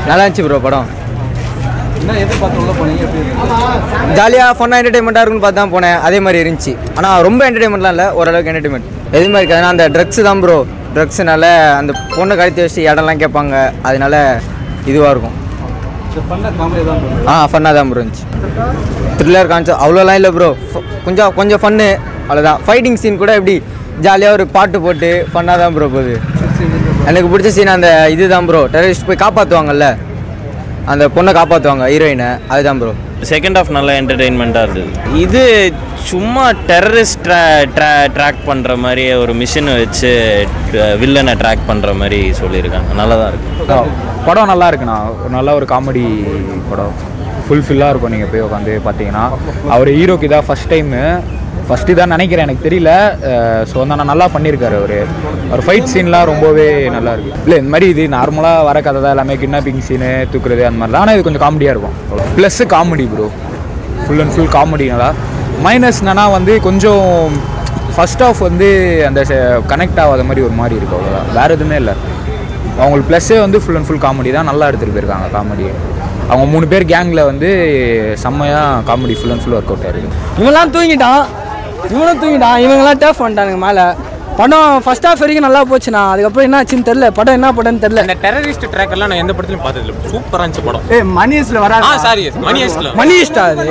நல்லா இருந்துச்சு ப்ரோ படம் என்ன எதிர்பார்த்து உள்ள போனீங்க எப்படி இருந்துச்சு? ஜாலியாக ஃபன்னாக என்டர்டைன்மெண்ட்டாக இருக்குன்னு பார்த்து தான் போனேன் அதே மாதிரி இருந்துச்சு ஆனால் ரொம்ப என்டர்டைன்மெண்ட்லாம் இல்லை ஓரளவுக்கு என்டர்டைன்மெண்ட் எது மாதிரி இருக்காதுன்னா அந்த ட்ரக்ஸ் தான் ப்ரோ ட்ரக்ஸ்னால அந்த பொண்ணை கழுத்தி வச்சு இடம்லாம் கேட்பாங்க அதனால இதுவாக இருக்கும் இந்த பண்ண காமெடி தான் bro. ஆ ஃபன்னாக தான் ப்ரோ இருந்துச்சு த்ரில்லர் கான்செப்ட் அவ்வளோலாம் இல்லை ப்ரோ கொஞ்சம் கொஞ்சம் ஃபன்னு அவ்வளோதான் ஃபைட்டிங் சீன் கூட எப்படி ஜாலியாக ஒரு பாட்டு போட்டு ஃபன்னாக தான் ப்ரோ போகுது எனக்கு பிடிச்ச சீன் அந்த இதுதான் ப்ரோ டெரரிஸ்ட் போய் காப்பாற்றுவாங்கல்ல அந்த பொண்ணை காப்பாற்றுவாங்க ஹீரோயினை அதுதான் ப்ரோ செகண்ட் ஆஃப் நல்லா என்டர்டெயின்மெண்ட்டாக இருந்தது இது சும்மா டெரரிஸ்ட் ட்ரா ட்ரா ட்ராக் பண்ணுற மாதிரி ஒரு மிஷினை வச்சு வில்லனை ட்ராக் பண்ணுற மாதிரி சொல்லியிருக்காங்க நல்லா தான் இருக்கு படம் நல்லா இருக்குண்ணா ஒரு நல்ல ஒரு காமெடி படம் ஃபுல்ஃபில்லாக இருக்கும் நீங்கள் போய் உட்காந்து பார்த்தீங்கன்னா அவர் ஹீரோக்கு இதான் ஃபஸ்ட் டைமு ஃபஸ்ட்டு தான் நினைக்கிறேன் எனக்கு தெரியல ஸோ வந்து ஆனால் நல்லா பண்ணியிருக்காரு அவர் ஒரு ஃபைட் சீன்லாம் ரொம்பவே நல்லா இருக்கு இல்லை இந்த மாதிரி இது நார்மலாக வர கதை தான் எல்லாமே கிட்னாப்பிங் சீனு தூக்குறது அந்த மாதிரிலாம் ஆனால் இது கொஞ்சம் காமெடியாக இருக்கும் plus comedy bro full and full comedy நல்லா மைனஸ் என்னன்னா வந்து கொஞ்சம் ஃபர்ஸ்ட் ஆஃப் வந்து அந்த கனெக்ட் ஆகாத மாதிரி ஒரு மாதிரி இருக்கும் அவ்வளோதான் வேறு எதுவுமே இல்லை அவங்களுக்கு ப்ளஸ்ஸே வந்து ஃபுல் அண்ட் ஃபுல் காமெடி தான் நல்லா எடுத்துகிட்டு போயிருக்காங்க காமெடி அவங்க மூணு பேர் கேங்கில் வந்து செம்மையாக comedy full and full work out ஆயிருக்கு இவன்லாம் தூங்கிட்டான் இவனும் தூங்கிட்டான் இவங்கெல்லாம் டேஃப் பண்ணிட்டானுங்க மேலே படம் ஃபர்ஸ்ட் ஹாஃப் வரைக்கும் நல்லா போச்சுண்ணா அதுக்கப்புறம் என்ன ஆச்சுன்னு தெரில படம் என்ன படம்னு தெரில இந்த டெரரிஸ்ட் ட்ராக் எல்லாம் நான் எந்த படத்துலயும் பார்த்தது இல்லை சூப்பரா இருந்துச்சு படம் ஏய் மணிஸ்ல வரா ஆ சாரி மணி ஹெஸ்ட்ல மணி இஷ்டா அது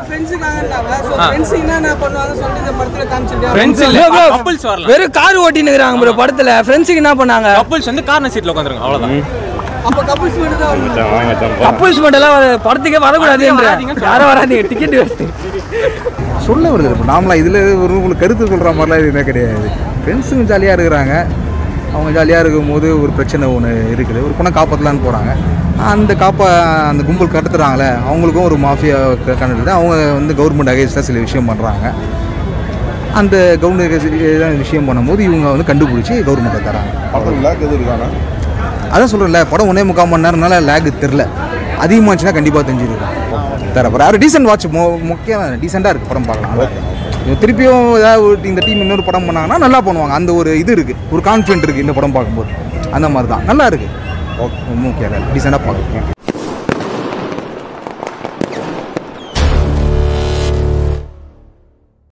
ஃப்ரெண்ட்ஸ் இல்ல Bro, bro, கப்பிள்ஸ் வரலாம் வெறும் கார் ஓட்டின்னு இருக்கிறாங்க ப்ரோ படத்துல ஃப்ரெண்ட்ஸுக்கு என்ன பண்ணாங்க கப்பிள்ஸ் வந்து கார்னர் சீட்ல உட்காந்துருங்க அவ்வளவுதான் கப்புள்ஸ் மட்டும் வர படத்துக்கே வரக்கூடாதுன்ற யாரும் வராதீங்க டிக்கெட் வேஸ்ட் சொல்ல வருது இப்போ நாமளா இதில் ஒரு உங்களுக்கு கருத்து சொல்கிற மாதிரிலாம் எதுவுமே கிடையாது ஃப்ரெண்ட்ஸுங்க ஜாலியாக இருக்கிறாங்க அவங்க ஜாலியாக இருக்கும்போது ஒரு பிரச்சனை ஒன்று இருக்குது ஒரு பொண்ணை காப்பாற்றலான்னு போகிறாங்க அந்த காப்பா அந்த கும்பல் கடத்துறாங்களே அவங்களுக்கும் ஒரு மாஃபியா கண்டுட்டு அவங்க வந்து கவர்மெண்ட் அகேன்ஸ்டாக சில விஷயம் பண்ணுறாங்க அந்த கவர்மெண்ட் விஷயம் பண்ணும்போது இவங்க வந்து கண்டுபிடிச்சி கவர்மெண்ட்டை தராங்க படத்தில் லேக் எதுவும் இருக்கானா அதான் சொல்கிறேன்ல படம் ஒன்றே முக்கால் மணி நேரம்னால லேக் தெரில அதிகமாச்சுன்னா கண்டிப்பாக தெரிஞ்சிருக்கும் தரப்போ அவர் டீசென்ட் வாட்ச் மோ முக்கியம் டீசெண்டாக இருக்குது படம் பார்க்கலாம் இவங்க திருப்பியும் ஏதாவது ஒரு இந்த டீம் இன்னொரு படம் பண்ணாங்கன்னா நல்லா பண்ணுவாங்க அந்த ஒரு இது இருக்குது ஒரு கான்ஃபிடென்ட் இருக்குது இந்த படம் பார்க்கும்போது அந்த மாதிரி தான் நல்லா இருக்குது ஓகே முக்கியம் டீசெண்டாக பார்க்கலாம்